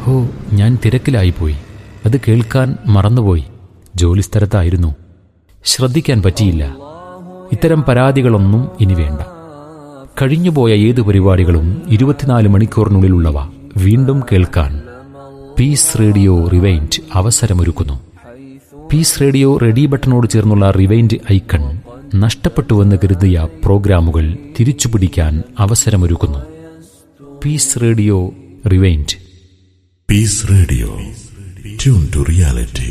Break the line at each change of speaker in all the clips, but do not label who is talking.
ഹോ ഞാൻ തിരക്കിലായിപ്പോയി അത് കേൾക്കാൻ മറന്നുപോയി ജോലിസ്ഥലത്തായിരുന്നു ശ്രദ്ധിക്കാൻ പറ്റിയില്ല ഇത്തരം പരാതികളൊന്നും ഇനി വേണ്ട കഴിഞ്ഞുപോയ ഏത് പരിപാടികളും ഇരുപത്തിനാല് മണിക്കൂറിനുള്ളിലുള്ളവ വീണ്ടും കേൾക്കാൻ പീസ് റേഡിയോ റിവൈൻഡ് അവസരമൊരുക്കുന്നു പീസ് റേഡിയോ റെഡി ബട്ടണോട് ചേർന്നുള്ള റിവൈൻഡ് ഐക്കൺ നഷ്ടപ്പെട്ടുവെന്ന് കരുതിയ പ്രോഗ്രാമുകൾ തിരിച്ചുപിടിക്കാൻ അവസരമൊരുക്കുന്നു peace radio rewind
Peace Radio. Tune to reality.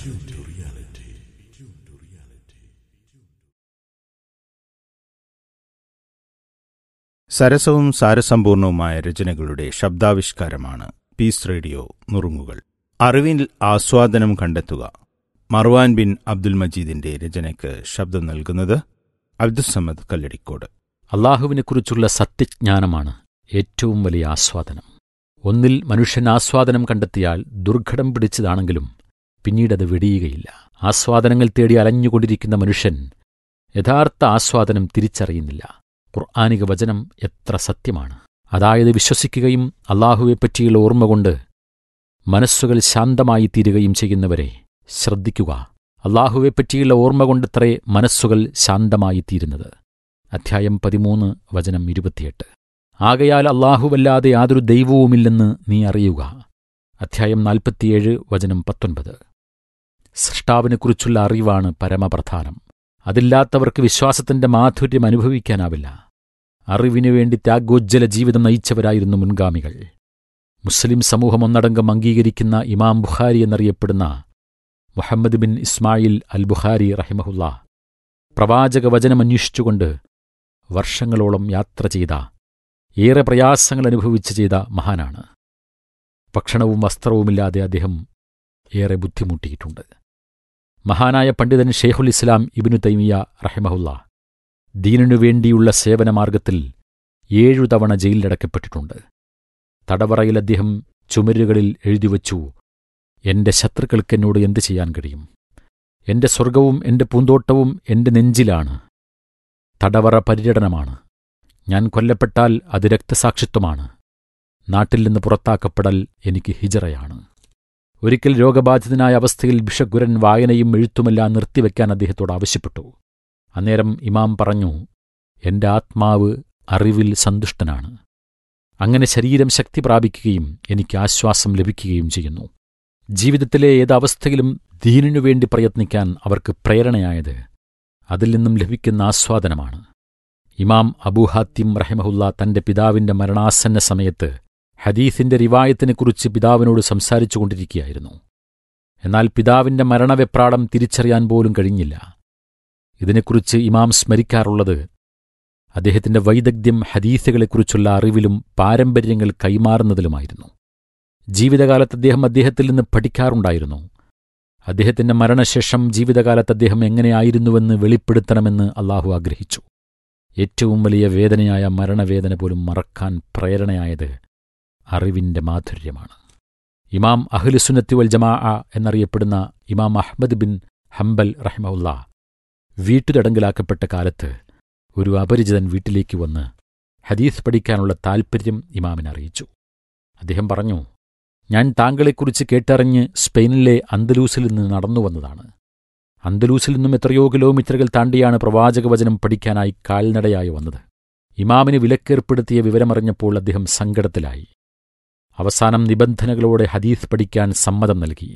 സരസവും സാരസമ്പൂർണവുമായ രചനകളുടെ ശബ്ദാവിഷ്കാരമാണ് പീസ് റേഡിയോ നുറുങ്ങുകൾ അറിവിൽ ആസ്വാദനം കണ്ടെത്തുക മർവാൻ ബിൻ അബ്ദുൽ മജീദിന്റെ രചനയ്ക്ക് ശബ്ദം നൽകുന്നത് അബ്ദുസമദ് കല്ലടിക്കോട്
അള്ളാഹുവിനെക്കുറിച്ചുള്ള സത്യജ്ഞാനമാണ് ഏറ്റവും വലിയ ആസ്വാദനം ഒന്നിൽ മനുഷ്യൻ ആസ്വാദനം കണ്ടെത്തിയാൽ ദുർഘടം പിടിച്ചതാണെങ്കിലും പിന്നീടത് വെടിയുകയില്ല ആസ്വാദനങ്ങൾ തേടി അലഞ്ഞുകൊണ്ടിരിക്കുന്ന മനുഷ്യൻ യഥാർത്ഥ ആസ്വാദനം തിരിച്ചറിയുന്നില്ല ഖുർആാനിക വചനം എത്ര സത്യമാണ് അതായത് വിശ്വസിക്കുകയും അള്ളാഹുവെപ്പറ്റിയുള്ള ഓർമ്മ കൊണ്ട് മനസ്സുകൾ ശാന്തമായി തീരുകയും ചെയ്യുന്നവരെ ശ്രദ്ധിക്കുക അള്ളാഹുവെപ്പറ്റിയുള്ള ഓർമ്മ കൊണ്ടത്രേ മനസ്സുകൾ ശാന്തമായി തീരുന്നത് അധ്യായം പതിമൂന്ന് വചനം ഇരുപത്തിയെട്ട് ആകയാൽ അള്ളാഹുവല്ലാതെ യാതൊരു ദൈവവുമില്ലെന്ന് നീ അറിയുക അധ്യായം നാൽപ്പത്തിയേഴ് വചനം പത്തൊൻപത് സൃഷ്ടാവിനെക്കുറിച്ചുള്ള അറിവാണ് പരമപ്രധാനം അതില്ലാത്തവർക്ക് വിശ്വാസത്തിന്റെ മാധുര്യം അനുഭവിക്കാനാവില്ല അറിവിനു വേണ്ടി ത്യാഗോജ്ജല ജീവിതം നയിച്ചവരായിരുന്നു മുൻഗാമികൾ മുസ്ലിം സമൂഹം ഒന്നടങ്കം അംഗീകരിക്കുന്ന ഇമാം ബുഖാരി എന്നറിയപ്പെടുന്ന Muhammad bin Ismail al Bukhari റഹിമഹുല്ല പ്രവാചക വചനം അന്വേഷിച്ചുകൊണ്ട് വർഷങ്ങളോളം യാത്ര ചെയ്ത ഏറെ പ്രയാസങ്ങൾ അനുഭവിച്ച് ചെയ്ത മഹാനാണ് ഭക്ഷണവും വസ്ത്രവുമില്ലാതെ അദ്ദേഹം ഏറെ ബുദ്ധിമുട്ടിയിട്ടുണ്ട് മഹാനായ പണ്ഡിതൻ ഷെയ്ഖുൽ ഇസ്ലാം ഇബിനു തൈമിയ റഹിമഹുല്ല ദീനിനു വേണ്ടിയുള്ള സേവനമാർഗത്തിൽ ഏഴു തവണ ജയിലിലടക്കപ്പെട്ടിട്ടുണ്ട് തടവറയിൽ അദ്ദേഹം ചുമരുകളിൽ എഴുതിവച്ചു എന്റെ ശത്രുക്കൾക്ക് എന്നോട് എന്തു ചെയ്യാൻ കഴിയും എന്റെ സ്വർഗവും എന്റെ പൂന്തോട്ടവും എന്റെ നെഞ്ചിലാണ് തടവറ പര്യടനമാണ് ഞാൻ കൊല്ലപ്പെട്ടാൽ അത് രക്തസാക്ഷിത്വമാണ് നാട്ടിൽ നിന്ന് പുറത്താക്കപ്പെടൽ എനിക്ക് ഹിജറയാണ് ഒരിക്കൽ രോഗബാധിതനായ അവസ്ഥയിൽ ബിഷഗുരൻ വായനയും എഴുത്തുമെല്ലാം നിർത്തിവെക്കാൻ അദ്ദേഹത്തോട് ആവശ്യപ്പെട്ടു അന്നേരം ഇമാം പറഞ്ഞു എന്റെ ആത്മാവ് അറിവിൽ സന്തുഷ്ടനാണ് അങ്ങനെ ശരീരം ശക്തി പ്രാപിക്കുകയും എനിക്ക് ആശ്വാസം ലഭിക്കുകയും ചെയ്യുന്നു ജീവിതത്തിലെ ഏതവസ്ഥയിലും ദീനിനു വേണ്ടി പ്രയത്നിക്കാൻ അവർക്ക് പ്രേരണയായത് അതിൽ നിന്നും ലഭിക്കുന്ന ആസ്വാദനമാണ് ഇമാം അബൂഹാത്തിം റഹിമഹുല്ല തന്റെ പിതാവിന്റെ മരണാസന്ന സമയത്ത് ഹദീസിന്റെ റിവായത്തിനെക്കുറിച്ച് പിതാവിനോട് സംസാരിച്ചുകൊണ്ടിരിക്കുകയായിരുന്നു എന്നാൽ പിതാവിന്റെ മരണവെപ്രാളം തിരിച്ചറിയാൻ പോലും കഴിഞ്ഞില്ല ഇതിനെക്കുറിച്ച് ഇമാം സ്മരിക്കാറുള്ളത് അദ്ദേഹത്തിന്റെ വൈദഗ്ധ്യം ഹദീസുകളെക്കുറിച്ചുള്ള അറിവിലും പാരമ്പര്യങ്ങൾ കൈമാറുന്നതിലുമായിരുന്നു ജീവിതകാലത്ത് അദ്ദേഹം അദ്ദേഹത്തിൽ നിന്ന് പഠിക്കാറുണ്ടായിരുന്നു അദ്ദേഹത്തിന്റെ മരണശേഷം ജീവിതകാലത്ത് അദ്ദേഹം എങ്ങനെയായിരുന്നുവെന്ന് വെളിപ്പെടുത്തണമെന്ന് അള്ളാഹു ആഗ്രഹിച്ചു ഏറ്റവും വലിയ വേദനയായ മരണവേദന പോലും മറക്കാൻ പ്രേരണയായത് അറിവിന്റെ മാധുര്യമാണ് ഇമാം അഹ്ലുസുന്നത്തി വൽ ജമാ എന്നറിയപ്പെടുന്ന ഇമാം അഹ്മദ് ബിൻ ഹംബൽ റഹിമഉല്ല വീട്ടുതടങ്കലാക്കപ്പെട്ട കാലത്ത് ഒരു അപരിചിതൻ വീട്ടിലേക്ക് വന്ന് ഹദീസ് പഠിക്കാനുള്ള താൽപ്പര്യം ഇമാമിനെ അറിയിച്ചു അദ്ദേഹം പറഞ്ഞു ഞാൻ താങ്കളെക്കുറിച്ച് കേട്ടറിഞ്ഞ് സ്പെയിനിലെ അന്തലൂസിൽ നിന്ന് നടന്നു വന്നതാണ് അന്തലൂസിൽ നിന്നും എത്രയോ കിലോമീറ്ററുകൾ താണ്ടിയാണ് പ്രവാചകവചനം പഠിക്കാനായി കാൽനടയായി വന്നത് ഇമാമിന് വിലക്കേർപ്പെടുത്തിയ വിവരമറിഞ്ഞപ്പോൾ അദ്ദേഹം സങ്കടത്തിലായി അവസാനം നിബന്ധനകളോടെ ഹദീസ് പഠിക്കാൻ സമ്മതം നൽകി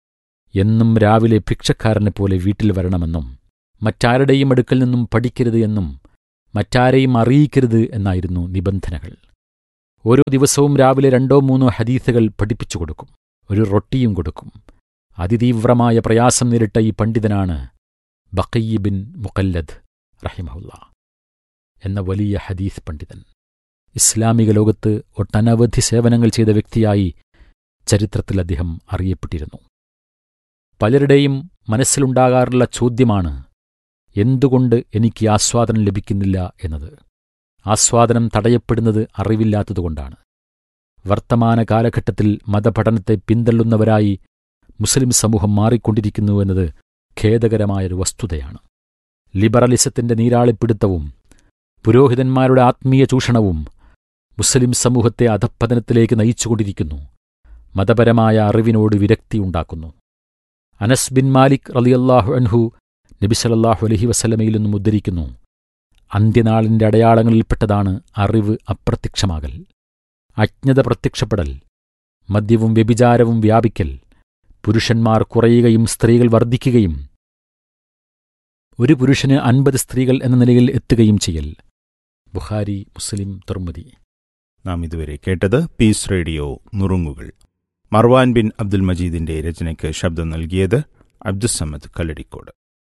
എന്നും രാവിലെ ഭിക്ഷക്കാരനെ പോലെ വീട്ടിൽ വരണമെന്നും മറ്റാരുടെയും അടുക്കൽ നിന്നും പഠിക്കരുത് എന്നും മറ്റാരെയും അറിയിക്കരുത് എന്നായിരുന്നു നിബന്ധനകൾ ഓരോ ദിവസവും രാവിലെ രണ്ടോ മൂന്നോ ഹദീസുകൾ പഠിപ്പിച്ചു കൊടുക്കും ഒരു റൊട്ടിയും കൊടുക്കും അതിതീവ്രമായ പ്രയാസം നേരിട്ട ഈ പണ്ഡിതനാണ് ബക്കയ്യ ബിൻ മുക്കല്ലദ് റഹിമഹുല്ല എന്ന വലിയ ഹദീസ് പണ്ഡിതൻ ഇസ്ലാമിക ലോകത്ത് ഒട്ടനവധി സേവനങ്ങൾ ചെയ്ത വ്യക്തിയായി ചരിത്രത്തിൽ അദ്ദേഹം അറിയപ്പെട്ടിരുന്നു പലരുടെയും മനസ്സിലുണ്ടാകാറുള്ള ചോദ്യമാണ് എന്തുകൊണ്ട് എനിക്ക് ആസ്വാദനം ലഭിക്കുന്നില്ല എന്നത് ആസ്വാദനം തടയപ്പെടുന്നത് അറിവില്ലാത്തതുകൊണ്ടാണ് വർത്തമാന കാലഘട്ടത്തിൽ മതപഠനത്തെ പിന്തള്ളുന്നവരായി മുസ്ലിം സമൂഹം മാറിക്കൊണ്ടിരിക്കുന്നുവെന്നത് ഖേദകരമായൊരു വസ്തുതയാണ് ലിബറലിസത്തിന്റെ നീരാളിപ്പിടുത്തവും പുരോഹിതന്മാരുടെ ആത്മീയ ചൂഷണവും മുസ്ലിം സമൂഹത്തെ അധപ്പതനത്തിലേക്ക് നയിച്ചുകൊണ്ടിരിക്കുന്നു മതപരമായ അറിവിനോട് വിരക്തിയുണ്ടാക്കുന്നു അനസ് ബിൻ മാലിക് റളിയല്ലാഹു അൻഹു നബി സല്ലല്ലാഹു അലൈഹി വസല്ലമയിൽ നിന്നും ഉദ്ധരിക്കുന്നു അന്ത്യനാളിന്റെ അടയാളങ്ങളിൽപ്പെട്ടതാണ് അറിവ് അപ്രത്യക്ഷമാകൽ അജ്ഞത പ്രത്യക്ഷപ്പെടൽ മദ്യവും വ്യഭിചാരവും വ്യാപിക്കൽ പുരുഷന്മാർ കുറയുകയും സ്ത്രീകൾ വർദ്ധിക്കുകയും ഒരു പുരുഷന് അൻപത് സ്ത്രീകൾ എന്ന നിലയിൽ എത്തുകയും ചെയ്യൽ ബുഖാരി മുസ്ലിം തുർമുദി
നാം ഇതുവരെ കേട്ടത് പീസ് റേഡിയോ നുറുങ്ങുകൾ മർവാൻ ബിൻ അബ്ദുൽ മജീദിന്റെ രചനയ്ക്ക് ശബ്ദം നൽകിയത് അബ്ദുസമ്മദ് കല്ലടിക്കോട്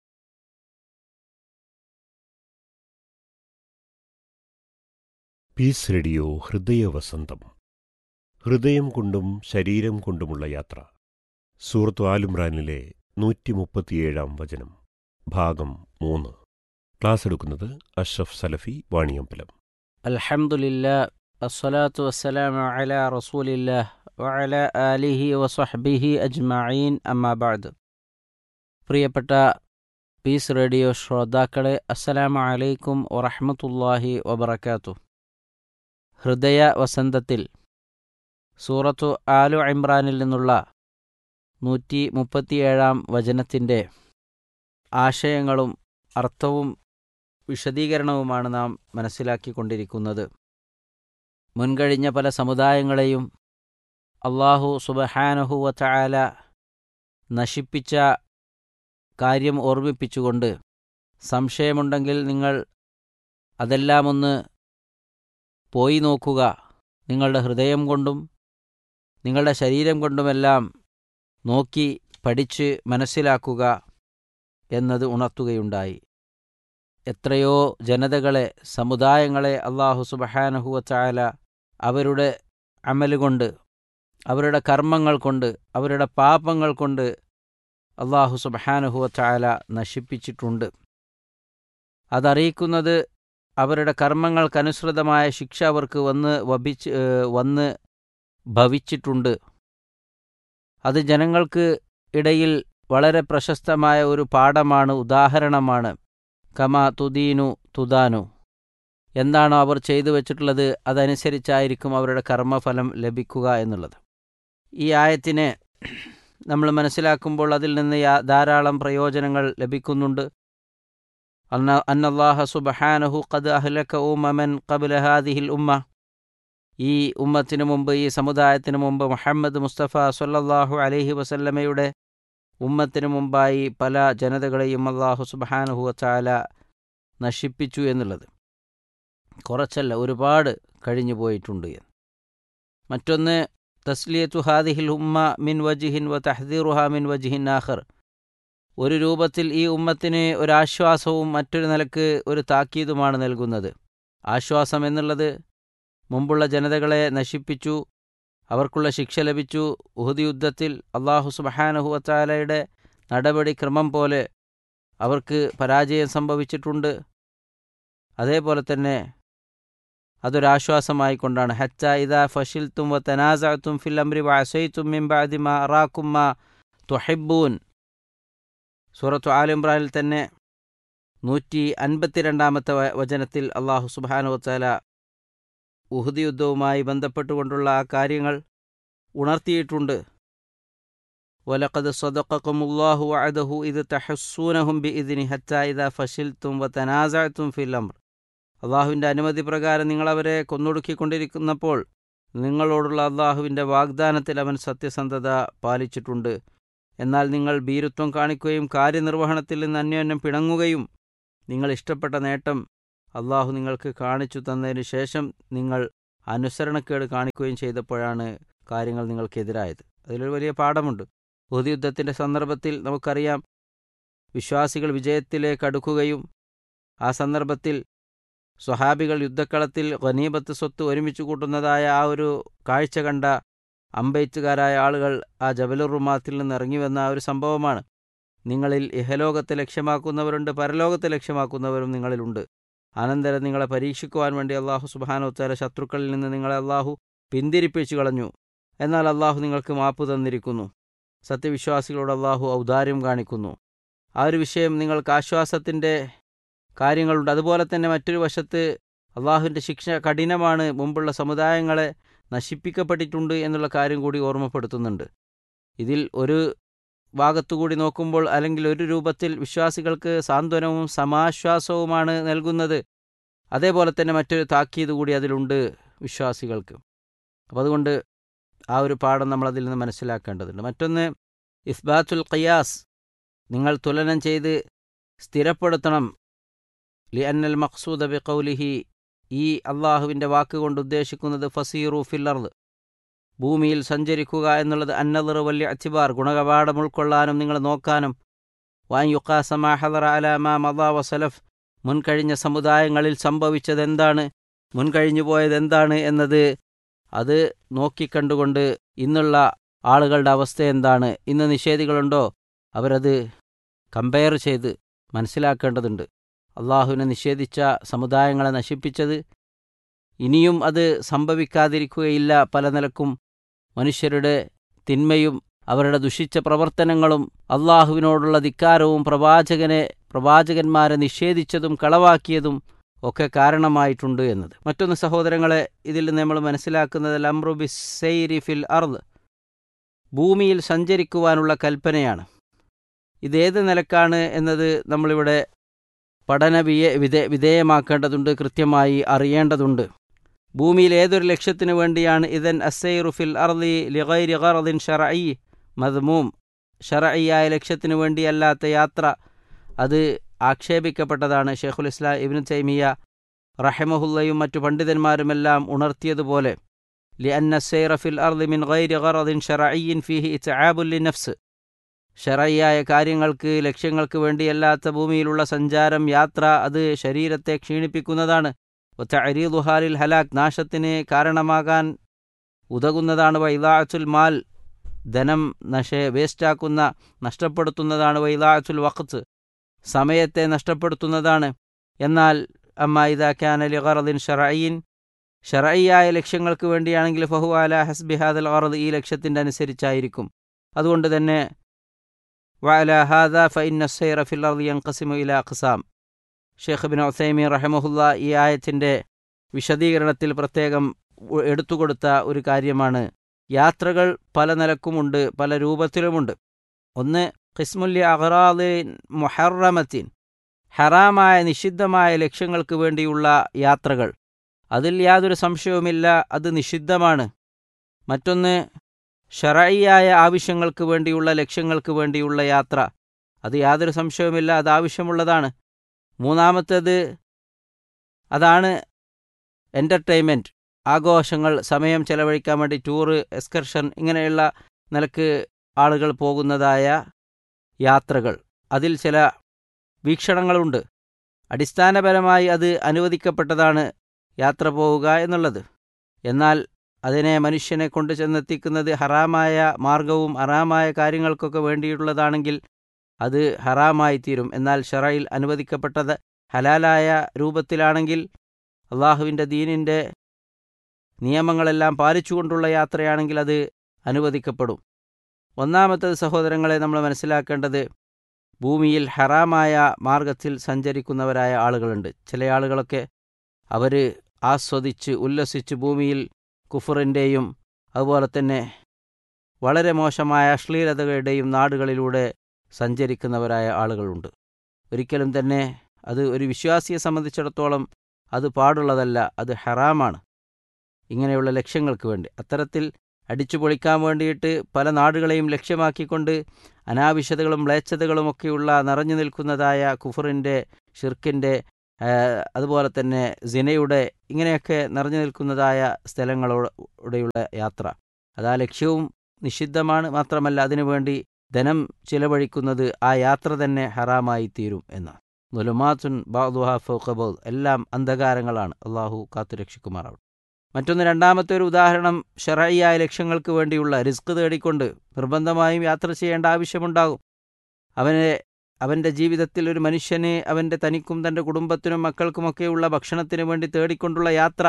പീസ് റേഡിയോ ഹൃദയവസന്തം ഹൃദയം കൊണ്ടും ശരീരം കൊണ്ടുമുള്ള യാത്ര സൂറത്ത് ആലുംറാനിലെ നൂറ്റി മുപ്പത്തിയേഴാം വചനം ഭാഗം മൂന്ന് ക്ലാസ് എടുക്കുന്നത് അഷ്റഫ് സലഫി വാണിയമ്പലം
الحمد لله الصلاة والسلام على رسول الله وعلى آله وصحبه أجمعين أما بعد പ്രിയപ്പെട്ട പീസ് റേഡിയോ ശ്രോതാക്കളെ അസ്സലാമു അലൈക്കും വറഹ്മത്തുള്ളാഹി വബറകാതുഹു ഹൃദയ വസന്തത്തിൽ സൂറത്തു ആലു ഇമ്രാനിൽ നിന്നുള്ള നൂറ്റി മുപ്പത്തിയേഴാം വചനത്തിൻ്റെ ആശയങ്ങളും അർത്ഥവും വിശദീകരണവുമാണ് നാം മനസ്സിലാക്കിക്കൊണ്ടിരിക്കുന്നത് മുൻകഴിഞ്ഞ പല സമുദായങ്ങളെയും അള്ളാഹു സുബഹാനഹുവ ചായാല നശിപ്പിച്ച കാര്യം ഓർമ്മിപ്പിച്ചുകൊണ്ട് സംശയമുണ്ടെങ്കിൽ നിങ്ങൾ അതെല്ലാം ഒന്ന് പോയി നോക്കുക നിങ്ങളുടെ ഹൃദയം കൊണ്ടും നിങ്ങളുടെ ശരീരം കൊണ്ടുമെല്ലാം നോക്കി പഠിച്ച് മനസ്സിലാക്കുക എന്നത് ഉണർത്തുകയുണ്ടായി എത്രയോ ജനതകളെ സമുദായങ്ങളെ അള്ളാഹു സുബഹാനഹുവ ചായാല അവരുടെ അമലുകൊണ്ട് അവരുടെ കർമ്മങ്ങൾ കൊണ്ട് അവരുടെ പാപങ്ങൾ കൊണ്ട് അള്ളാഹു സുബഹാനഹുവ ചായാല നശിപ്പിച്ചിട്ടുണ്ട് അതറിയിക്കുന്നത് അവരുടെ കർമ്മങ്ങൾക്കനുസൃതമായ ശിക്ഷ അവർക്ക് വന്ന് വഭിച്ച് ഏഹ് വന്ന് ഭവിച്ചിട്ടുണ്ട് അത് ജനങ്ങൾക്ക് ഇടയിൽ വളരെ പ്രശസ്തമായ ഒരു പാഠമാണ് ഉദാഹരണമാണ് കമ തുദീനു തുദാനു എന്താണോ അവർ ചെയ്തു വച്ചിട്ടുള്ളത് അതനുസരിച്ചായിരിക്കും അവരുടെ കർമ്മഫലം ലഭിക്കുക എന്നുള്ളത് ഈ ആയത്തിനെ നമ്മൾ മനസ്സിലാക്കുമ്പോൾ അതിൽ നിന്ന് യാ- ധാരാളം പ്രയോജനങ്ങൾ ലഭിക്കുന്നുണ്ട് അന്ന അന്നല്ലാഹ സുബഹാനഹു ഖദ് അഹ്ലക ഉമമൻ ഖബ്ല ഹാദിഹിൽ ഉമ്മ ഈ ഉമ്മത്തിനു മുമ്പ് ഈ സമുദായത്തിനു മുമ്പ് മുഹമ്മദ് മുസ്തഫ സല്ലല്ലാഹു അലൈഹി വസല്ലമയുടെ ഉമ്മത്തിനു മുമ്പായി പല ജനതകളെയും അള്ളാഹു സുബഹാനഹു വച്ചാല നശിപ്പിച്ചു എന്നുള്ളത് കുറച്ചല്ല ഒരുപാട് കഴിഞ്ഞു പോയിട്ടുണ്ട് എന്ന് മറ്റൊന്ന് തസ്ലിയത്തു ഹാദിഹിൽ ഉമ്മ മിൻ വജിഹിൻ വ തഹദീറുഹ മിൻ വജിഹിൻ ആഖർ ഒരു രൂപത്തിൽ ഈ ഉമ്മത്തിന് ഒരാശ്വാസവും മറ്റൊരു നിലക്ക് ഒരു താക്കീതുമാണ് നൽകുന്നത് ആശ്വാസം എന്നുള്ളത് മുമ്പുള്ള ജനതകളെ നശിപ്പിച്ചു അവർക്കുള്ള ശിക്ഷ ലഭിച്ചു ഉഹദ് യുദ്ധത്തിൽ അള്ളാഹു സുബഹാനഹു വച്ചാലയുടെ നടപടിക്രമം പോലെ അവർക്ക് പരാജയം സംഭവിച്ചിട്ടുണ്ട് അതേപോലെ തന്നെ അതൊരാശ്വാസമായിക്കൊണ്ടാണ് ഹച്ച ഇദാ ഫഷിൽ തും വ തനാസും ഫിൽ അംരി വസൈത്തും മിംബാദിമ അറാക്കുമ്മ തുഹിബൂൻ സൂറത്തു ആലിംറാനിൽ തന്നെ നൂറ്റി അൻപത്തിരണ്ടാമത്തെ വ- വചനത്തിൽ അള്ളാഹു സുബാനു വച്ചാല ഉഹുദ് യുദ്ധവുമായി ബന്ധപ്പെട്ടുകൊണ്ടുള്ള ആ കാര്യങ്ങൾ ഉണർത്തിയിട്ടുണ്ട് വലഖദ് സദഖക്കുമുല്ലാഹു വഅദഹു ഇത് തഹസ്സൂനഹും ബിഇദ്നി ഹത്താ ഇദാ ഫശിൽതും വതനാസഅതും ഫിൽ അംർ അള്ളാഹുവിൻ്റെ അനുമതി പ്രകാരം നിങ്ങളവരെ കൊന്നൊടുക്കിക്കൊണ്ടിരിക്കുന്നപ്പോൾ നിങ്ങളോടുള്ള അള്ളാഹുവിൻ്റെ വാഗ്ദാനത്തിൽ അവൻ സത്യസന്ധത പാലിച്ചിട്ടുണ്ട് എന്നാൽ നിങ്ങൾ ഭീരുത്വം കാണിക്കുകയും കാര്യനിർവഹണത്തിൽ നിന്ന് അന്യോന്യം പിണങ്ങുകയും നിങ്ങൾ ഇഷ്ടപ്പെട്ട നേട്ടം അള്ളാഹു നിങ്ങൾക്ക് കാണിച്ചു തന്നതിന് ശേഷം നിങ്ങൾ അനുസരണക്കേട് കാണിക്കുകയും ചെയ്തപ്പോഴാണ് കാര്യങ്ങൾ നിങ്ങൾക്കെതിരായത് അതിലൊരു വലിയ പാഠമുണ്ട് ഉഹദ് യുദ്ധത്തിൻ്റെ സന്ദർഭത്തിൽ നമുക്കറിയാം വിശ്വാസികൾ വിജയത്തിലേക്ക് അടുക്കുകയും ആ സന്ദർഭത്തിൽ സ്വഹാബികൾ യുദ്ധക്കളത്തിൽ ഖനീബത്ത് സ്വത്ത് ഒരുമിച്ച് കൂട്ടുന്നതായ ആ ഒരു കാഴ്ച കണ്ട അമ്പെയ്ത്തുകാരായ ആളുകൾ ആ ജബലുർ റുമാത്തിൽ നിന്ന് ഇറങ്ങി വന്ന ആ ഒരു സംഭവമാണ് നിങ്ങളിൽ ഇഹലോകത്തെ ലക്ഷ്യമാക്കുന്നവരുണ്ട് പരലോകത്തെ ലക്ഷ്യമാക്കുന്നവരും നിങ്ങളിലുണ്ട് അനന്തരം നിങ്ങളെ പരീക്ഷിക്കുവാൻ വേണ്ടി അള്ളാഹു സുബാനോത്തര ശത്രുക്കളിൽ നിന്ന് നിങ്ങളെ അള്ളാഹു പിന്തിരിപ്പിച്ചു കളഞ്ഞു എന്നാൽ അള്ളാഹു നിങ്ങൾക്ക് മാപ്പ് തന്നിരിക്കുന്നു സത്യവിശ്വാസികളോട് അള്ളാഹു ഔദാര്യം കാണിക്കുന്നു ആ ഒരു വിഷയം നിങ്ങൾക്ക് ആശ്വാസത്തിൻ്റെ കാര്യങ്ങളുണ്ട് അതുപോലെ തന്നെ മറ്റൊരു വശത്ത് അള്ളാഹുവിൻ്റെ ശിക്ഷ കഠിനമാണ് മുമ്പുള്ള സമുദായങ്ങളെ നശിപ്പിക്കപ്പെട്ടിട്ടുണ്ട് എന്നുള്ള കാര്യം കൂടി ഓർമ്മപ്പെടുത്തുന്നുണ്ട് ഇതിൽ ഒരു ഭാഗത്തുകൂടി നോക്കുമ്പോൾ അല്ലെങ്കിൽ ഒരു രൂപത്തിൽ വിശ്വാസികൾക്ക് സാന്ത്വനവും സമാശ്വാസവുമാണ് നൽകുന്നത് അതേപോലെ തന്നെ മറ്റൊരു താക്കീത് കൂടി അതിലുണ്ട് വിശ്വാസികൾക്ക് അപ്പോൾ അതുകൊണ്ട് ആ ഒരു പാഠം നമ്മൾ അതിൽ നിന്ന് മനസ്സിലാക്കേണ്ടതുണ്ട് മറ്റൊന്ന് ഇസ്ബാത്തുൽ ഖിയാസ് നിങ്ങൾ തുലനം ചെയ്ത് സ്ഥിരപ്പെടുത്തണം ലി അന്നൽ മഖ്സൂദ ബി കൗലിഹി ഈ അള്ളാഹുവിൻ്റെ വാക്കുകൊണ്ട് ഉദ്ദേശിക്കുന്നത് ഫസീറു ഫില്ലർദ് ഭൂമിയിൽ സഞ്ചരിക്കുക എന്നുള്ളത് അന്നദർ വലിയ അച്ചിബാർ ഗുണകപാഠം ഉൾക്കൊള്ളാനും നിങ്ങൾ നോക്കാനും വാൻ യുക്കാസമാഹദർ അലാമ മദാ വസലഫ് മുൻകഴിഞ്ഞ സമുദായങ്ങളിൽ സംഭവിച്ചത് എന്താണ് മുൻകഴിഞ്ഞു പോയത് എന്താണ് എന്നത് അത് നോക്കിക്കണ്ടുകൊണ്ട് ഇന്നുള്ള ആളുകളുടെ അവസ്ഥ എന്താണ് ഇന്ന് നിഷേധികളുണ്ടോ അവരത് കമ്പയർ ചെയ്ത് മനസ്സിലാക്കേണ്ടതുണ്ട് അള്ളാഹുവിനെ നിഷേധിച്ച സമുദായങ്ങളെ നശിപ്പിച്ചത് ഇനിയും അത് സംഭവിക്കാതിരിക്കുകയില്ല പല നിലക്കും മനുഷ്യരുടെ തിന്മയും അവരുടെ ദുഷിച്ച പ്രവർത്തനങ്ങളും അള്ളാഹുവിനോടുള്ള ധിക്കാരവും പ്രവാചകനെ പ്രവാചകന്മാരെ നിഷേധിച്ചതും കളവാക്കിയതും ഒക്കെ കാരണമായിട്ടുണ്ട് എന്നത് മറ്റൊന്ന് സഹോദരങ്ങളെ ഇതിൽ നമ്മൾ മനസ്സിലാക്കുന്നത് ലംറുബി സെയ്രി ഫിൽ അർദ് ഭൂമിയിൽ സഞ്ചരിക്കുവാനുള്ള കൽപ്പനയാണ് ഇതേത് നിലക്കാണ് എന്നത് നമ്മളിവിടെ പഠന വിയ വിധേ വിധേയമാക്കേണ്ടതുണ്ട് കൃത്യമായി അറിയേണ്ടതുണ്ട് ഭൂമിയിൽ ഏതൊരു ലക്ഷ്യത്തിനു വേണ്ടിയാണ് ഇതൻ അസൈറു ഫിൽ അർലി ലിഗൈരി ഖറദിൻ ഷറഈ മദ്മൂം ഷറഈയായ ലക്ഷ്യത്തിനു വേണ്ടിയല്ലാത്ത യാത്ര അത് ആക്ഷേപിക്കപ്പെട്ടതാണ് ഷെയ്ഖുൽ ഇസ്ലാം ഇബ്നു തൈമിയ റഹമഹുല്ലയും മറ്റു പണ്ഡിതന്മാരുമെല്ലാം ഉണർത്തിയതുപോലെ ലി അന്ന സൈറ ഫിൽ അർദി മിൻ ഗൈരി ഖറദിൻ ഷറഈൻ ഫീഹി ഇത്ആബുൽ ലിനഫ്സ് ഷറയ്യായ കാര്യങ്ങൾക്ക് ലക്ഷ്യങ്ങൾക്ക് വേണ്ടിയല്ലാത്ത ഭൂമിയിലുള്ള സഞ്ചാരം യാത്ര അത് ശരീരത്തെ ക്ഷീണിപ്പിക്കുന്നതാണ് അരീദുഹാലിൽ ഹലാക്ക് നാശത്തിന് കാരണമാകാൻ ഉതകുന്നതാണ് വൈദാഅത്തുൽ മാൽ ധനം നശ വേസ്റ്റാക്കുന്ന നഷ്ടപ്പെടുത്തുന്നതാണ് വൈദാഅത്തുൽ വഖത്ത് സമയത്തെ നഷ്ടപ്പെടുത്തുന്നതാണ് എന്നാൽ അമ്മ ഇതാക്കാൻ അലി ഖറദിൻ ഷറഈൻ ഷറയ്യായ ലക്ഷ്യങ്ങൾക്ക് വേണ്ടിയാണെങ്കിൽ ഫഹു അല ഹസ്ബിഹാദൽ ഖറദ് ഈ ലക്ഷ്യത്തിൻ്റെ അനുസരിച്ചായിരിക്കും അതുകൊണ്ട് തന്നെ وعلى هذا فإن السير في الأرض ينقسم إلى أقسام ഷെയ്ഖ് ബിൻ ഒസൈമി റഹമുല്ല ഈ ആയത്തിൻ്റെ വിശദീകരണത്തിൽ പ്രത്യേകം എടുത്തുകൊടുത്ത ഒരു കാര്യമാണ് യാത്രകൾ പല നിലക്കുമുണ്ട് പല രൂപത്തിലുമുണ്ട് ഒന്ന് ഖിസ്മുല്യ അഹ്റാദിൻ മുഹറമത്തിൻ ഹറാമായ നിഷിദ്ധമായ ലക്ഷ്യങ്ങൾക്ക് വേണ്ടിയുള്ള യാത്രകൾ അതിൽ യാതൊരു സംശയവുമില്ല അത് നിഷിദ്ധമാണ് മറ്റൊന്ന് ഷറയിയായ ആവശ്യങ്ങൾക്ക് വേണ്ടിയുള്ള ലക്ഷ്യങ്ങൾക്ക് വേണ്ടിയുള്ള യാത്ര അത് യാതൊരു സംശയവുമില്ല അത് ആവശ്യമുള്ളതാണ് മൂന്നാമത്തേത് അതാണ് എൻ്റർടൈൻമെൻറ്റ് ആഘോഷങ്ങൾ സമയം ചെലവഴിക്കാൻ വേണ്ടി ടൂറ് എക്സ്കർഷൻ ഇങ്ങനെയുള്ള നിലക്ക് ആളുകൾ പോകുന്നതായ യാത്രകൾ അതിൽ ചില വീക്ഷണങ്ങളുണ്ട് അടിസ്ഥാനപരമായി അത് അനുവദിക്കപ്പെട്ടതാണ് യാത്ര പോവുക എന്നുള്ളത് എന്നാൽ അതിനെ മനുഷ്യനെ കൊണ്ട് ചെന്നെത്തിക്കുന്നത് ഹറാമായ മാർഗവും ഹറാമായ കാര്യങ്ങൾക്കൊക്കെ വേണ്ടിയിട്ടുള്ളതാണെങ്കിൽ അത് ഹറാമായി തീരും എന്നാൽ ഷറയിൽ അനുവദിക്കപ്പെട്ടത് ഹലാലായ രൂപത്തിലാണെങ്കിൽ അള്ളാഹുവിൻ്റെ ദീനിൻ്റെ നിയമങ്ങളെല്ലാം പാലിച്ചുകൊണ്ടുള്ള യാത്രയാണെങ്കിൽ അത് അനുവദിക്കപ്പെടും ഒന്നാമത്തത് സഹോദരങ്ങളെ നമ്മൾ മനസ്സിലാക്കേണ്ടത് ഭൂമിയിൽ ഹറാമായ മാർഗത്തിൽ സഞ്ചരിക്കുന്നവരായ ആളുകളുണ്ട് ചില ആളുകളൊക്കെ അവർ ആസ്വദിച്ച് ഉല്ലസിച്ച് ഭൂമിയിൽ കുഫറിൻ്റെയും അതുപോലെ തന്നെ വളരെ മോശമായ അശ്ലീലതകളുടെയും നാടുകളിലൂടെ സഞ്ചരിക്കുന്നവരായ ആളുകളുണ്ട് ഒരിക്കലും തന്നെ അത് ഒരു വിശ്വാസിയെ സംബന്ധിച്ചിടത്തോളം അത് പാടുള്ളതല്ല അത് ഹറാമാണ് ഇങ്ങനെയുള്ള ലക്ഷ്യങ്ങൾക്ക് വേണ്ടി അത്തരത്തിൽ അടിച്ചു പൊളിക്കാൻ വേണ്ടിയിട്ട് പല നാടുകളെയും ലക്ഷ്യമാക്കിക്കൊണ്ട് അനാവശ്യതകളും മ്ലേച്ഛതകളുമൊക്കെയുള്ള നിറഞ്ഞു നിൽക്കുന്നതായ കുഫറിൻ്റെ ഷിർക്കിൻ്റെ അതുപോലെ തന്നെ സിനയുടെ ഇങ്ങനെയൊക്കെ നിറഞ്ഞു നിൽക്കുന്നതായ സ്ഥലങ്ങളോടെയുള്ള യാത്ര അത് ആ ലക്ഷ്യവും നിഷിദ്ധമാണ് മാത്രമല്ല അതിനുവേണ്ടി ധനം ചിലവഴിക്കുന്നത് ആ യാത്ര തന്നെ ഹറാമായി തീരും എന്ന് നുലുമാത്തുൻ ബാദുഹ ഫൗഖബോദ് എല്ലാം അന്ധകാരങ്ങളാണ് അള്ളാഹു കാത്തുരക്ഷിക്കുമാറാവും മറ്റൊന്ന് രണ്ടാമത്തെ ഒരു ഉദാഹരണം ഷറയിയായ ലക്ഷ്യങ്ങൾക്ക് വേണ്ടിയുള്ള റിസ്ക് തേടിക്കൊണ്ട് നിർബന്ധമായും യാത്ര ചെയ്യേണ്ട ആവശ്യമുണ്ടാകും അവനെ അവൻ്റെ ജീവിതത്തിൽ ഒരു മനുഷ്യന് അവൻ്റെ തനിക്കും തൻ്റെ കുടുംബത്തിനും മക്കൾക്കുമൊക്കെയുള്ള ഭക്ഷണത്തിന് വേണ്ടി തേടിക്കൊണ്ടുള്ള യാത്ര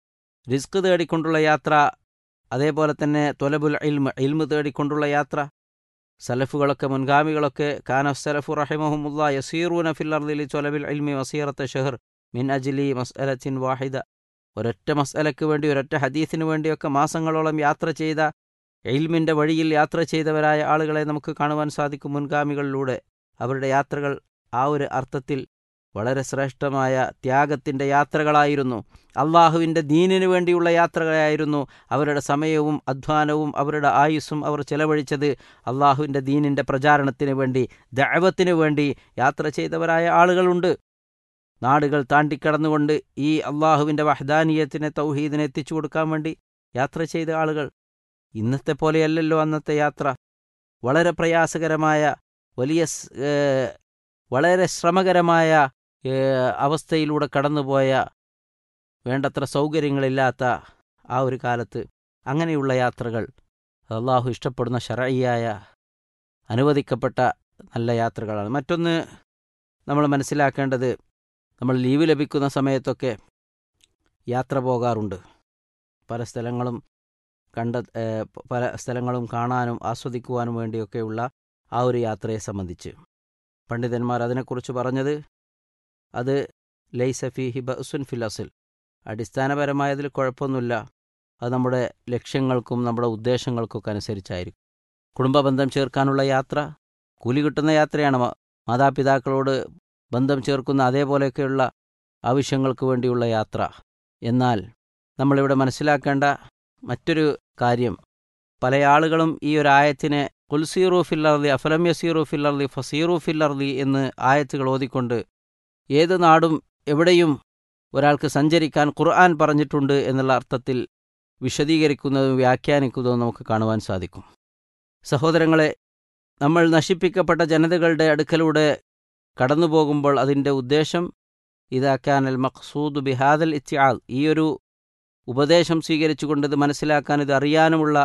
റിസ്ക് തേടിക്കൊണ്ടുള്ള യാത്ര അതേപോലെ തന്നെ തൊലബുൽ ഇൽമ് ഇൽമ് തേടിക്കൊണ്ടുള്ള യാത്ര സലഫുകളൊക്കെ മുൻഗാമികളൊക്കെ കാന സലഫു റഹിമഹുമുല്ല യസീറൂന ഫിൽ അർദിലി തൊലബിൽ ഇൽമി വസീറത്തെ ഷെഹർ മിൻ അജ്ലി മസ്അലത്തിൻ വാഹിദ ഒരൊറ്റ മസലയ്ക്ക് വേണ്ടി ഒരൊറ്റ ഹദീസിന് വേണ്ടിയൊക്കെ മാസങ്ങളോളം യാത്ര ചെയ്ത എയിൽമിൻ്റെ വഴിയിൽ യാത്ര ചെയ്തവരായ ആളുകളെ നമുക്ക് കാണുവാൻ സാധിക്കും മുൻഗാമികളിലൂടെ അവരുടെ യാത്രകൾ ആ ഒരു അർത്ഥത്തിൽ വളരെ ശ്രേഷ്ഠമായ ത്യാഗത്തിൻ്റെ യാത്രകളായിരുന്നു അള്ളാഹുവിൻ്റെ ദീനിനു വേണ്ടിയുള്ള യാത്രകളായിരുന്നു അവരുടെ സമയവും അധ്വാനവും അവരുടെ ആയുസ്സും അവർ ചെലവഴിച്ചത് അള്ളാഹുവിൻ്റെ ദീനിൻ്റെ പ്രചാരണത്തിന് വേണ്ടി ദൈവത്തിന് വേണ്ടി യാത്ര ചെയ്തവരായ ആളുകളുണ്ട് നാടുകൾ താണ്ടിക്കടന്നുകൊണ്ട് ഈ അള്ളാഹുവിൻ്റെ വഹദാനീയത്തിനെ തൗഹീദിനെ എത്തിച്ചു കൊടുക്കാൻ വേണ്ടി യാത്ര ചെയ്ത ആളുകൾ ഇന്നത്തെ പോലെയല്ലല്ലോ അന്നത്തെ യാത്ര വളരെ പ്രയാസകരമായ വലിയ സ്- ഏഹ് വളരെ ശ്രമകരമായ ഏഹ് അവസ്ഥയിലൂടെ കടന്നുപോയ വേണ്ടത്ര സൗകര്യങ്ങളില്ലാത്ത ആ ഒരു കാലത്ത് അങ്ങനെയുള്ള യാത്രകൾ അള്ളാഹു ഇഷ്ടപ്പെടുന്ന ഷറയ്യായ അനുവദിക്കപ്പെട്ട നല്ല യാത്രകളാണ് മറ്റൊന്ന് നമ്മൾ മനസ്സിലാക്കേണ്ടത് നമ്മൾ ലീവ് ലഭിക്കുന്ന സമയത്തൊക്കെ യാത്ര പോകാറുണ്ട് പല സ്ഥലങ്ങളും കണ്ട ഏഹ് പല സ്ഥലങ്ങളും കാണാനും ആസ്വദിക്കുവാനും വേണ്ടിയൊക്കെയുള്ള ആ ഒരു യാത്രയെ സംബന്ധിച്ച് പണ്ഡിതന്മാർ അതിനെക്കുറിച്ച് പറഞ്ഞത് അത് ലൈസഫി ഹിബസുൻ ഫിലസിൽ അടിസ്ഥാനപരമായതിൽ കുഴപ്പമൊന്നുമില്ല അത് നമ്മുടെ ലക്ഷ്യങ്ങൾക്കും നമ്മുടെ ഉദ്ദേശങ്ങൾക്കൊക്കെ അനുസരിച്ചായിരിക്കും കുടുംബബന്ധം ചേർക്കാനുള്ള യാത്ര കൂലി കിട്ടുന്ന യാത്രയാണ് മ- മാതാപിതാക്കളോട് ബന്ധം ചേർക്കുന്ന അതേപോലെയൊക്കെയുള്ള ആവശ്യങ്ങൾക്ക് വേണ്ടിയുള്ള യാത്ര എന്നാൽ നമ്മളിവിടെ മനസ്സിലാക്കേണ്ട മറ്റൊരു കാര്യം പല ആളുകളും ഈ ഒരു ആയത്തിനെ കുൽസീറു ഫില്ലർലി അഫലം യസീറു ഫില്ലർലി ഫസീറു ഫില്ലർലി എന്ന് ആയത്തുകൾ ഓതിക്കൊണ്ട് ഏത് നാടും എവിടെയും ഒരാൾക്ക് സഞ്ചരിക്കാൻ ഖുർആൻ പറഞ്ഞിട്ടുണ്ട് എന്നുള്ള അർത്ഥത്തിൽ വിശദീകരിക്കുന്നതും വ്യാഖ്യാനിക്കുന്നതും നമുക്ക് കാണുവാൻ സാധിക്കും സഹോദരങ്ങളെ നമ്മൾ നശിപ്പിക്കപ്പെട്ട ജനതകളുടെ അടുക്കലൂടെ കടന്നു പോകുമ്പോൾ അതിൻ്റെ ഉദ്ദേശം ഇതാക്കാൻ അൽ മഖ്സൂദ് ബിഹാദൽ ഇത്തിയാൽ ഈ ഒരു ഉപദേശം സ്വീകരിച്ചുകൊണ്ട് ഇത് മനസ്സിലാക്കാൻ ഇത് അറിയാനുമുള്ള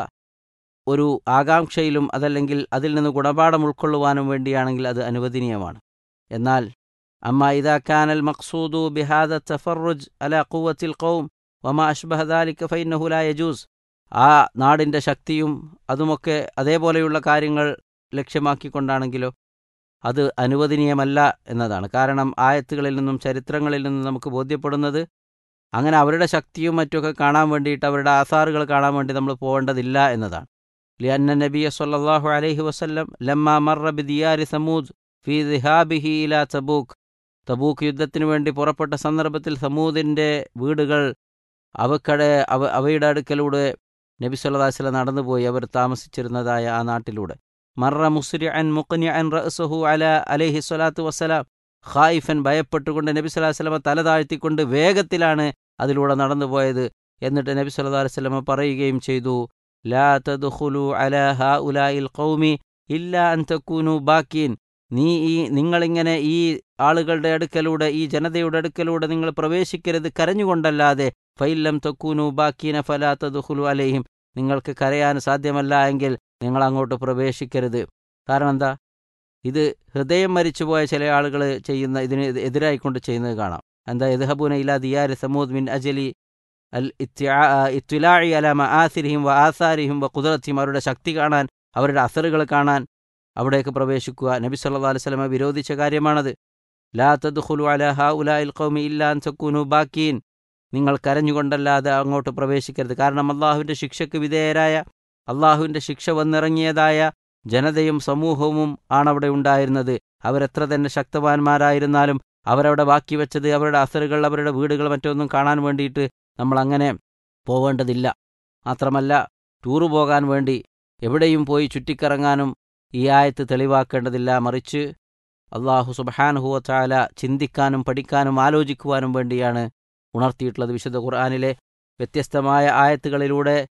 ഒരു ആകാംക്ഷയിലും അതല്ലെങ്കിൽ അതിൽ നിന്ന് ഗുണപാഠം ഉൾക്കൊള്ളുവാനും വേണ്ടിയാണെങ്കിൽ അത് അനുവദനീയമാണ് എന്നാൽ അമ്മ ഇതാക്കാൻ അൽ മഖ്സൂദു ബിഹാദ തഫറുജ് അല ഖുവത്തിൽ ഖൗം വമ അഷ്ബഹദാലിക്ക ഫൈനഹുല യജൂസ് ആ നാടിൻ്റെ ശക്തിയും അതുമൊക്കെ അതേപോലെയുള്ള കാര്യങ്ങൾ ലക്ഷ്യമാക്കിക്കൊണ്ടാണെങ്കിലോ അത് അനുവദനീയമല്ല എന്നതാണ് കാരണം ആയത്തുകളിൽ നിന്നും ചരിത്രങ്ങളിൽ നിന്നും നമുക്ക് ബോധ്യപ്പെടുന്നത് അങ്ങനെ അവരുടെ ശക്തിയും മറ്റുമൊക്കെ കാണാൻ വേണ്ടിയിട്ട് അവരുടെ ആസാറുകൾ കാണാൻ വേണ്ടി നമ്മൾ പോകേണ്ടതില്ല എന്നതാണ് ലിയന്ന നബിയ സല്ലല്ലാഹു അലൈഹി വസല്ലം ലമ്മ മറ ബിദിയാരി സമൂദ് ഫി ദിഹാബിഹി ഇല തബൂക്ക് തബൂക്ക് യുദ്ധത്തിന് വേണ്ടി പുറപ്പെട്ട സന്ദർഭത്തിൽ സമൂദിൻ്റെ വീടുകൾ അവക്കടെ അവ അവയുടെ അടുക്കലൂടെ നബി സല്ലല്ലാഹു അലൈഹി വസല്ലം നടന്നുപോയി അവർ താമസിച്ചിരുന്നതായ ആ നാട്ടിലൂടെ മറ മുസ്രി അൻ മുഖ്നി അൻ റഅ്സഹു അല അലൈഹി സ്വലാത്തു വസ്സലാം ഖായിഫൻ ഭയപ്പെട്ടുകൊണ്ട് നബി സല്ലല്ലാഹു അലൈഹി വസല്ലമ തല താഴ്ത്തിക്കൊണ്ട് വേഗത്തിലാണ് അതിലൂടെ നടന്നുപോയത് എന്നിട്ട് നബി സല്ലല്ലാഹു അലൈഹി വസല്ലമ പറയുകയും ചെയ്തു ലാ തദ്ഖുലു അലാ ഹഉലാഇൽ ഖൗമി ഇല്ലാ അൻ തകൂനു ബാക്കീൻ നീ ഈ നിങ്ങളിങ്ങനെ ഈ ആളുകളുടെ അടുക്കലൂടെ ഈ ജനതയുടെ അടുക്കലൂടെ നിങ്ങൾ പ്രവേശിക്കരുത് കരഞ്ഞുകൊണ്ടല്ലാതെ ഫൈല്ലം തക്കൂനു ബാക്കീന ഫലാ തദ്ഖുലു അലൈഹിം നിങ്ങൾക്ക് കരയാൻ സാധ്യമല്ല എങ്കിൽ നിങ്ങൾ അങ്ങോട്ട് പ്രവേശിക്കരുത് കാരണം എന്താ ഇത് ഹൃദയം മരിച്ചുപോയ ചില ആളുകൾ ചെയ്യുന്ന ഇതിന് എതിരായിക്കൊണ്ട് ചെയ്യുന്നത് കാണാം എന്താ യദ്ഹബൂന ഇലാ ദിയാരി സമൂദ് മിൻ അജലി അൽ ഇത്വിലാഴി അലാമ ആസിരിഹിം വ ആസാരിഹിം വ കുതിരത്തിയും അവരുടെ ശക്തി കാണാൻ അവരുടെ അസറുകൾ കാണാൻ അവിടേക്ക് പ്രവേശിക്കുക നബി സല്ലാ അലൈഹി സ്വലമ വിരോധിച്ച കാര്യമാണത് ലാ തദ്ഖുലു അല ഹ ഉലായിൽ ഖൗമി ഇല്ലാൻ തക്കൂനു ബാക്കീൻ നിങ്ങൾ കരഞ്ഞുകൊണ്ടല്ലാതെ അങ്ങോട്ട് പ്രവേശിക്കരുത് കാരണം അള്ളാഹുവിൻ്റെ ശിക്ഷയ്ക്ക് വിധേയരായ അള്ളാഹുവിൻ്റെ ശിക്ഷ വന്നിറങ്ങിയതായ ജനതയും സമൂഹവും ആണവിടെ ഉണ്ടായിരുന്നത് അവരെത്ര തന്നെ ശക്തവാന്മാരായിരുന്നാലും അവരവിടെ ബാക്കി വെച്ചത് അവരുടെ അസറുകൾ അവരുടെ വീടുകൾ മറ്റൊന്നും കാണാൻ വേണ്ടിയിട്ട് നമ്മൾ അങ്ങനെ പോവേണ്ടതില്ല മാത്രമല്ല ടൂറ് പോകാൻ വേണ്ടി എവിടെയും പോയി ചുറ്റിക്കറങ്ങാനും ഈ ആയത്ത് തെളിവാക്കേണ്ടതില്ല മറിച്ച് അള്ളാഹു സുബഹാനുഹുവ ചാല ചിന്തിക്കാനും പഠിക്കാനും ആലോചിക്കുവാനും വേണ്ടിയാണ് ഉണർത്തിയിട്ടുള്ളത് വിശുദ്ധ ഖുർആാനിലെ വ്യത്യസ്തമായ ആയത്തുകളിലൂടെ